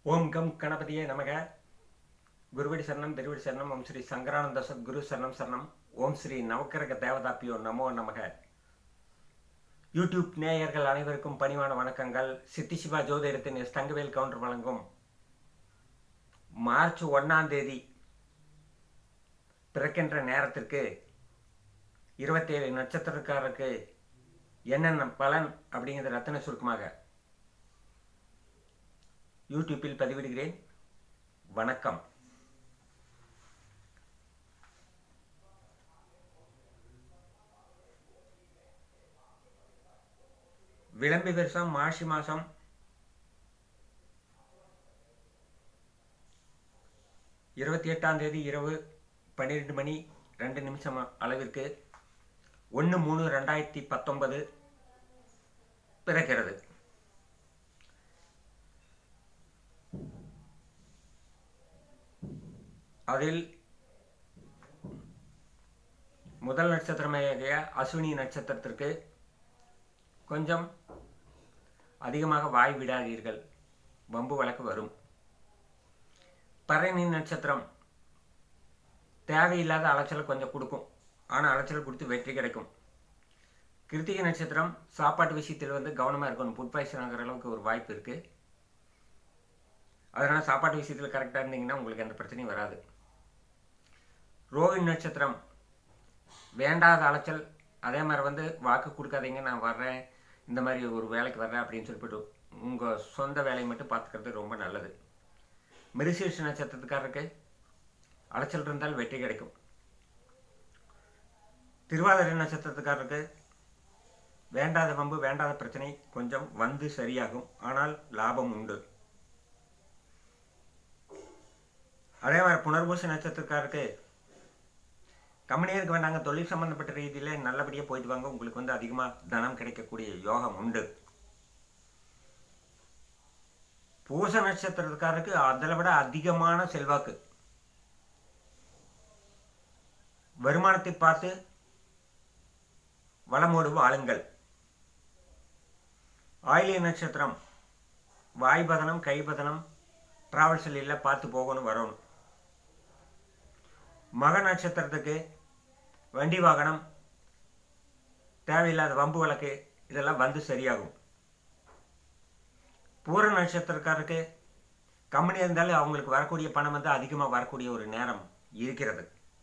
ஓம் come கணபதியே நமக குருவடி சரணம் திருவடி சரணம் ஓம் ஸ்ரீ சங்கரானந்த சத்குரு சரணம் சரணம் ஓம் ஸ்ரீ நவக்கிரக தேவதாப்பியோ நமோ நமக யூடியூப் நேயர்கள் அனைவருக்கும் பணிவான வணக்கங்கள் சித்தி சிவா ஜோதிடத்தின் எஸ் தங்கவேல் கவுண்டர் வழங்கும் மார்ச் ஒன்னாம் தேதி பிறக்கின்ற நேரத்திற்கு இருபத்தேழு நட்சத்திரக்காரருக்கு என்னென்ன பலன் அப்படிங்கிறத ரத்தின சுருக்கமாக யூடியூப்பில் பதிவிடுகிறேன் வணக்கம் விளம்பி வருஷம் மாசி மாதம் இருபத்தி எட்டாம் தேதி இரவு பன்னிரெண்டு மணி ரெண்டு நிமிஷம் அளவிற்கு ஒன்று மூணு ரெண்டாயிரத்தி பத்தொன்பது பிறக்கிறது அதில் முதல் நட்சத்திரமாகிய அஸ்வினி நட்சத்திரத்திற்கு கொஞ்சம் அதிகமாக வாய் விடாதீர்கள் வம்பு வழக்கு வரும் பரணி நட்சத்திரம் தேவையில்லாத அலைச்சலை கொஞ்சம் கொடுக்கும் ஆனால் அலைச்சல் கொடுத்து வெற்றி கிடைக்கும் கிருத்திகை நட்சத்திரம் சாப்பாட்டு விஷயத்தில் வந்து கவனமாக இருக்கணும் ஃபுட் பாய்சன் ஆகிற அளவுக்கு ஒரு வாய்ப்பு இருக்குது அதனால் சாப்பாட்டு விஷயத்தில் கரெக்டாக இருந்தீங்கன்னா உங்களுக்கு எந்த பிரச்சனையும் வராது ரோஹிணி நட்சத்திரம் வேண்டாத அலைச்சல் அதே மாதிரி வந்து வாக்கு கொடுக்காதீங்க நான் வர்றேன் இந்த மாதிரி ஒரு வேலைக்கு வர்றேன் அப்படின்னு சொல்லிட்டு உங்கள் சொந்த வேலையை மட்டும் பார்த்துக்கிறது ரொம்ப நல்லது மிருசீர்ஷ நட்சத்திரத்துக்காரருக்கு அலைச்சல் இருந்தால் வெற்றி கிடைக்கும் திருவாதிரை நட்சத்திரத்துக்காரருக்கு வேண்டாத வம்பு வேண்டாத பிரச்சனை கொஞ்சம் வந்து சரியாகும் ஆனால் லாபம் உண்டு அதே மாதிரி புனர்பூச நட்சத்திரக்காரருக்கு கம்பெனியே இருக்க வேண்டாங்க தொழில் சம்பந்தப்பட்ட ரீதியில் நல்லபடியாக போயிட்டு வாங்க உங்களுக்கு வந்து அதிகமாக தனம் கிடைக்கக்கூடிய யோகம் உண்டு பூச நட்சத்திரத்துக்காரருக்கு அதில் விட அதிகமான செல்வாக்கு வருமானத்தை பார்த்து வளமோடு வாழுங்கள் ஆயிலிய நட்சத்திரம் வாய்பதனம் கைபதனம் டிராவல் செல்லில் பார்த்து போகணும் வரணும் மக நட்சத்திரத்துக்கு வண்டி வாகனம் தேவையில்லாத வம்பு வழக்கு இதெல்லாம் வந்து சரியாகும் பூர நட்சத்திரக்காரருக்கு கம்பெனி இருந்தாலும் அவங்களுக்கு வரக்கூடிய பணம் வந்து அதிகமாக வரக்கூடிய ஒரு நேரம் இருக்கிறது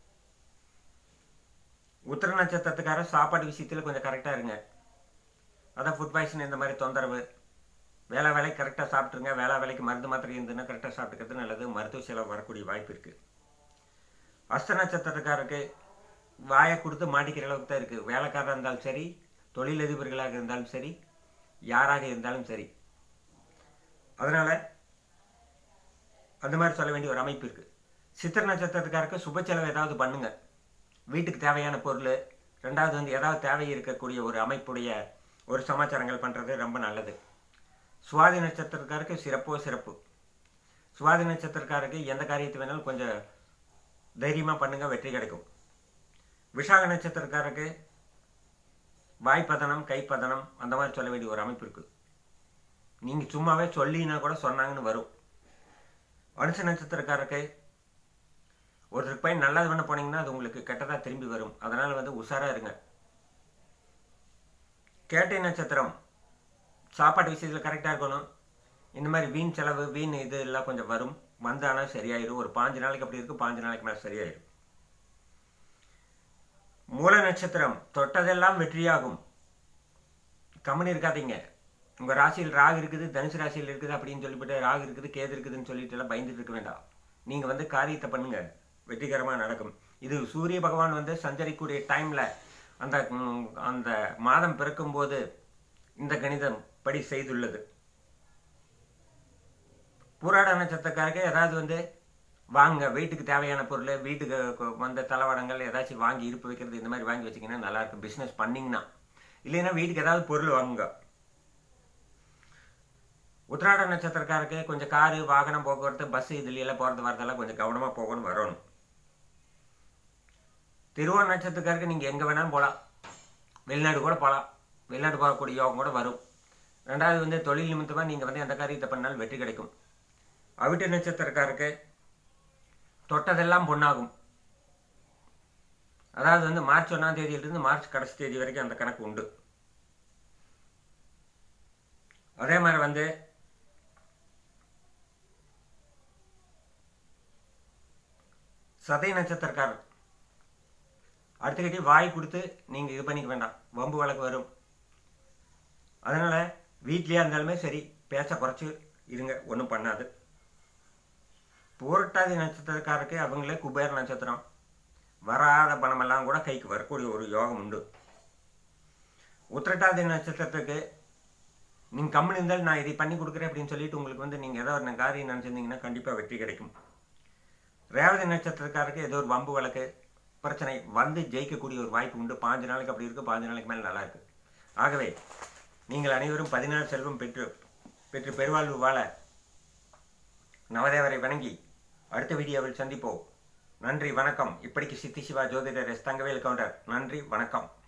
உத்திர நட்சத்திரத்துக்கார சாப்பாடு விஷயத்தில் கொஞ்சம் கரெக்டாக இருங்க அதான் ஃபுட் பாய்சன் இந்த மாதிரி தொந்தரவு வேலை வேலைக்கு கரெக்டாக சாப்பிட்ருங்க வேலை வேலைக்கு மருந்து மாத்திரை இருந்ததுன்னா கரெக்டாக சாப்பிட்டுக்கிறது நல்லது மருத்துவ செலவு வரக்கூடிய வாய்ப்பு இருக்குது அஸ்த நட்சத்திரக்காரருக்கு வாயை கொடுத்து மாட்டிக்கிற அளவுக்கு தான் இருக்குது வேலைக்காரராக இருந்தாலும் சரி தொழிலதிபர்களாக இருந்தாலும் சரி யாராக இருந்தாலும் சரி அதனால் அந்த மாதிரி சொல்ல வேண்டிய ஒரு அமைப்பு இருக்குது சித்திர நட்சத்திரத்துக்காருக்கு சுப செலவு ஏதாவது பண்ணுங்க வீட்டுக்கு தேவையான பொருள் ரெண்டாவது வந்து ஏதாவது தேவை இருக்கக்கூடிய ஒரு அமைப்புடைய ஒரு சமாச்சாரங்கள் பண்ணுறது ரொம்ப நல்லது சுவாதி நட்சத்திரக்காருக்கு சிறப்போ சிறப்பு சுவாதி நட்சத்திரக்காருக்கு எந்த காரியத்தை வேணாலும் கொஞ்சம் தைரியமாக பண்ணுங்க வெற்றி கிடைக்கும் விஷாக நட்சத்திரக்காரருக்கு வாய்ப்பதனம் கைப்பதனம் அந்த மாதிரி சொல்ல வேண்டிய ஒரு அமைப்பு இருக்குது நீங்கள் சும்மாவே சொல்லினா கூட சொன்னாங்கன்னு வரும் அனுச நட்சத்திரக்காரருக்கு ஒருத்தருக்கு போய் நல்லது பண்ண போனீங்கன்னா அது உங்களுக்கு கெட்டதாக திரும்பி வரும் அதனால் வந்து உஷாராக இருங்க கேட்டை நட்சத்திரம் சாப்பாட்டு விஷயத்தில் கரெக்டாக இருக்கணும் இந்த மாதிரி வீண் செலவு வீண் இது எல்லாம் கொஞ்சம் வரும் வந்தாலும் சரியாயிடும் ஒரு பாஞ்சு நாளைக்கு அப்படி இருக்கு பாஞ்சு நாளைக்கு மேலே சரியாயிடும் மூல நட்சத்திரம் தொட்டதெல்லாம் வெற்றியாகும் கம்மனி இருக்காதீங்க உங்கள் ராசியில் ராகு இருக்குது தனுசு ராசியில் இருக்குது அப்படின்னு சொல்லிவிட்டு ராகு இருக்குது கேது இருக்குதுன்னு சொல்லிட்டு எல்லாம் பயந்துட்டு இருக்க வேண்டாம் நீங்கள் வந்து காரியத்தை பண்ணுங்க வெற்றிகரமாக நடக்கும் இது சூரிய பகவான் வந்து சஞ்சரிக்கூடிய டைமில் அந்த அந்த மாதம் பிறக்கும்போது இந்த கணிதம் படி செய்துள்ளது பூராட நட்சத்திரக்காரங்க ஏதாவது வந்து வாங்க வீட்டுக்கு தேவையான பொருள் வீட்டுக்கு வந்த தளவாடங்கள் ஏதாச்சும் வாங்கி இருப்பு வைக்கிறது இந்த மாதிரி வாங்கி வச்சிங்கன்னா நல்லாயிருக்கும் பிஸ்னஸ் பண்ணிங்கன்னா இல்லைன்னா வீட்டுக்கு ஏதாவது பொருள் வாங்குங்க உத்திராட நட்சத்திரக்காரருக்கு கொஞ்சம் காரு வாகனம் போக்குவரத்து பஸ் இதுல போகிறது வரதெல்லாம் கொஞ்சம் கவனமாக போகணும் வரணும் திருவோண நட்சத்திரக்காரருக்கு நீங்கள் எங்கே வேணாலும் போகலாம் வெளிநாடு கூட போகலாம் வெளிநாடு போகக்கூடிய யோகம் கூட வரும் ரெண்டாவது வந்து தொழில் நிமித்தமாக நீங்கள் வந்து எந்த காரியத்தை பண்ணாலும் வெற்றி கிடைக்கும் அவிட்ட நட்சத்திரக்காருக்கு தொட்டதெல்லாம் பொண்ணாகும் அதாவது வந்து மார்ச் ஒன்றாம் தேதியிலிருந்து மார்ச் கடைசி தேதி வரைக்கும் அந்த கணக்கு உண்டு அதே மாதிரி வந்து சதை நட்சத்திரக்காரர் அடுத்துக்கிட்டே வாய் கொடுத்து நீங்கள் இது பண்ணிக்க வேண்டாம் வம்பு வழக்கு வரும் அதனால் வீட்லேயே இருந்தாலுமே சரி பேச்ச குறைச்சி இருங்க ஒன்றும் பண்ணாது பூரட்டாதி நட்சத்திரக்காரருக்கு அவங்களே குபேர நட்சத்திரம் வராத பணமெல்லாம் கூட கைக்கு வரக்கூடிய ஒரு யோகம் உண்டு உத்திரட்டாதி நட்சத்திரத்துக்கு நீங்கள் கம்மன் இருந்தால் நான் இதை பண்ணி கொடுக்குறேன் அப்படின்னு சொல்லிட்டு உங்களுக்கு வந்து நீங்கள் ஏதோ ஒரு காரியம் நினச்சிருந்தீங்கன்னா கண்டிப்பாக வெற்றி கிடைக்கும் ரேவதி நட்சத்திரக்காரருக்கு ஏதோ ஒரு வம்பு வழக்கு பிரச்சனை வந்து ஜெயிக்கக்கூடிய ஒரு வாய்ப்பு உண்டு பாஞ்சு நாளைக்கு அப்படி இருக்குது பாஞ்சு நாளைக்கு மேலே நல்லா இருக்கு ஆகவே நீங்கள் அனைவரும் பதினாறு செல்வம் பெற்று பெற்று பெருவாழ்வு வாழ நவதேவரை வணங்கி அடுத்த வீடியோவில் சந்திப்போம் நன்றி வணக்கம் இப்படிக்கு சித்தி சிவா ஜோதிடர் எஸ் தங்கவேல் கவுண்டர் நன்றி வணக்கம்